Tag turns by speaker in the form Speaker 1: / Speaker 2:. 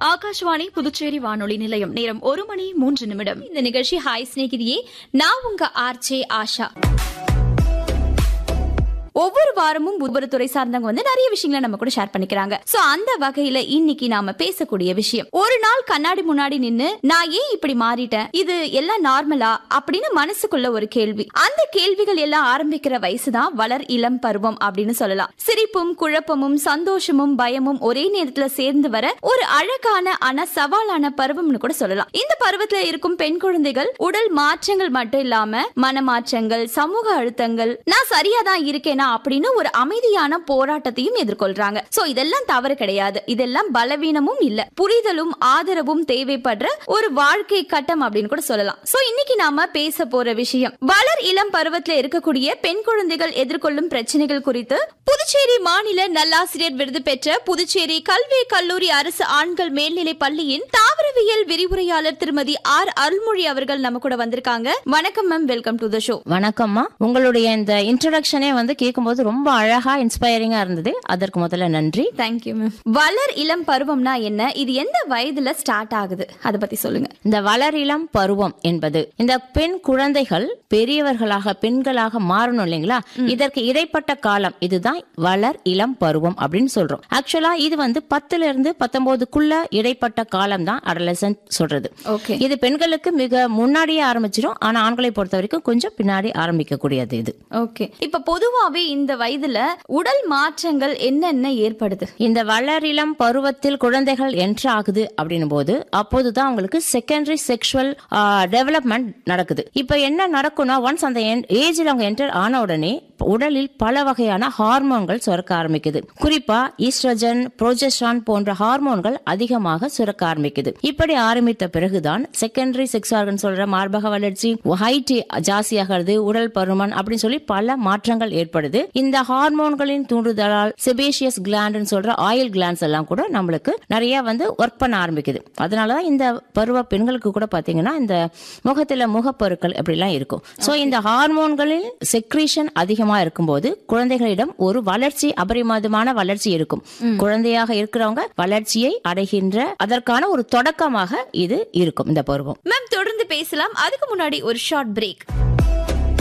Speaker 1: ஆகாஷ்வாணி புதுச்சேரி வானொலி நிலையம் நேரம் ஒரு மணி மூன்று நிமிடம் இந்த நிகழ்ச்சி ஹாய் ஸ்நேகிதியே நான் உங்க ஆர்ஜே ஆஷா ஒவ்வொரு வாரமும் ஒவ்வொரு துறை சார்ந்தவங்க வந்து நிறைய விஷயங்களை நம்ம கூட ஷேர் பண்ணிக்கிறாங்க சோ அந்த வகையில இன்னைக்கு நாம பேசக்கூடிய விஷயம் ஒரு நாள் கண்ணாடி முன்னாடி நின்னு நான் ஏன் இப்படி மாறிட்டேன் இது எல்லாம் நார்மலா அப்படின்னு மனசுக்குள்ள ஒரு கேள்வி அந்த கேள்விகள் எல்லாம் ஆரம்பிக்கிற வயசுதான் வளர் இளம் பருவம் அப்படின்னு சொல்லலாம் சிரிப்பும் குழப்பமும் சந்தோஷமும் பயமும் ஒரே நேரத்துல சேர்ந்து வர ஒரு அழகான ஆனா சவாலான பருவம்னு கூட சொல்லலாம் இந்த பருவத்துல இருக்கும் பெண் குழந்தைகள் உடல் மாற்றங்கள் மட்டும் இல்லாம மனமாற்றங்கள் சமூக அழுத்தங்கள் நான் சரியா தான் இருக்கேனா அப்படின்னு ஒரு அமைதியான போராட்டத்தையும் எதிர்கொள்றாங்க சோ இதெல்லாம் தவறு கிடையாது இதெல்லாம் பலவீனமும் இல்ல புரிதலும் ஆதரவும் தேவைப்படுற ஒரு வாழ்க்கை கட்டம் அப்படின்னு கூட சொல்லலாம் சோ இன்னைக்கு நாம பேச போற விஷயம் வளர் இளம் பருவத்துல இருக்கக்கூடிய பெண் குழந்தைகள் எதிர்கொள்ளும் பிரச்சனைகள் குறித்து புதுச்சேரி மாநில நல்லாசிரியர் விருது பெற்ற புதுச்சேரி கல்வி கல்லூரி அரசு ஆண்கள் மேல்நிலை பள்ளியின் தாவரவியல் விரிவுரையாளர் திருமதி ஆர் அருள்மொழி அவர்கள் நம்ம கூட வந்திருக்காங்க வணக்கம் ma'am welcome to the show
Speaker 2: வணக்கம்மா உங்களுடைய இந்த இன்ட்ரடக்ஷனே வந்து கேட்கும்போது ரொம்ப அழகா இன்ஸ்பைரிங்கா இருந்தது அதற்கு முதல்ல நன்றி
Speaker 1: தேங்க்யூ மேம் வளர் இளம் பருவம்னா என்ன இது எந்த வயதுல ஸ்டார்ட் ஆகுது அத பத்தி சொல்லுங்க
Speaker 2: இந்த வளரிளம் பருவம் என்பது இந்த பெண் குழந்தைகள் பெரியவர்களாக பெண்களாக மாறணும் இல்லைங்களா இதற்கு இடைப்பட்ட காலம் இதுதான் வளர் இளம் பருவம் அப்படின்னு சொல்றோம் ஆக்சுவலா இது வந்து பத்துல இருந்து பத்தொன்பதுக்குள்ள இடைப்பட்ட காலம் தான் அடலசன்ட் சொல்றது
Speaker 1: ஓகே
Speaker 2: இது பெண்களுக்கு மிக முன்னாடியே ஆரம்பிச்சிடும் ஆனா ஆண்களை பொறுத்த வரைக்கும் கொஞ்சம் பின்னாடி ஆரம்பிக்க கூடியது இது
Speaker 1: ஓகே இப்ப பொதுவாவே இந்த வயதுல உடல் மாற்றங்கள் என்னென்ன ஏற்படுது
Speaker 2: இந்த வளரிளம் பருவத்தில் குழந்தைகள் என்ட்ரு ஆகுது அப்படின்னும் போது அப்போதுதான் அவங்களுக்கு செகண்டரி செக்ஷுவல் டெவலப்மெண்ட் நடக்குது இப்ப என்ன நடக்கும்னா ஒன்ஸ் அந்த ஏஜில் அவங்க என்டர் ஆன உடனே உடலில் பல வகையான ஹார்மோன்கள் சுரக்க ஆரம்பிக்குது குறிப்பா ஈஸ்ட்ரஜன் புரோஜெஸ்ட்ரான் போன்ற ஹார்மோன்கள் அதிகமாக சுரக்க ஆரம்பிக்குது இப்படி ஆரம்பித்த பிறகுதான் செகண்டரி செக்ஸ் ஆர்கன் சொல்ற மார்பக வளர்ச்சி ஹைட் ஜாஸ்தியாகிறது உடல் பருமன் அப்படின்னு சொல்லி பல மாற்றங்கள் ஏற்படுது இந்த ஹார்மோன்களின் தூண்டுதலால் செபேஷியஸ் கிளாண்ட்னு சொல்ற ஆயில் கிளாண்ட்ஸ் எல்லாம் கூட நம்மளுக்கு நிறைய வந்து ஒர்க் பண்ண ஆரம்பிக்குது அதனாலதான் இந்த பருவ பெண்களுக்கு கூட பாத்தீங்கன்னா இந்த முகத்துல முகப்பொருட்கள் அப்படிலாம் இருக்கும் சோ இந்த ஹார்மோன்களின் செக்ரீஷன் அதிகமா இருக்கும்போது குழந்தைகளிடம் ஒரு வளர்ச்சி அபரிமிதமான வளர்ச்சி இருக்கும் குழந்தையாக இருக்கிறவங்க வளர்ச்சியை அடைகின்ற அதற்கான ஒரு தொடக்கமாக இது இருக்கும் இந்த பருவம்
Speaker 1: மேம் தொடர்ந்து பேசலாம் அதுக்கு முன்னாடி ஒரு ஷார்ட் பிரேக்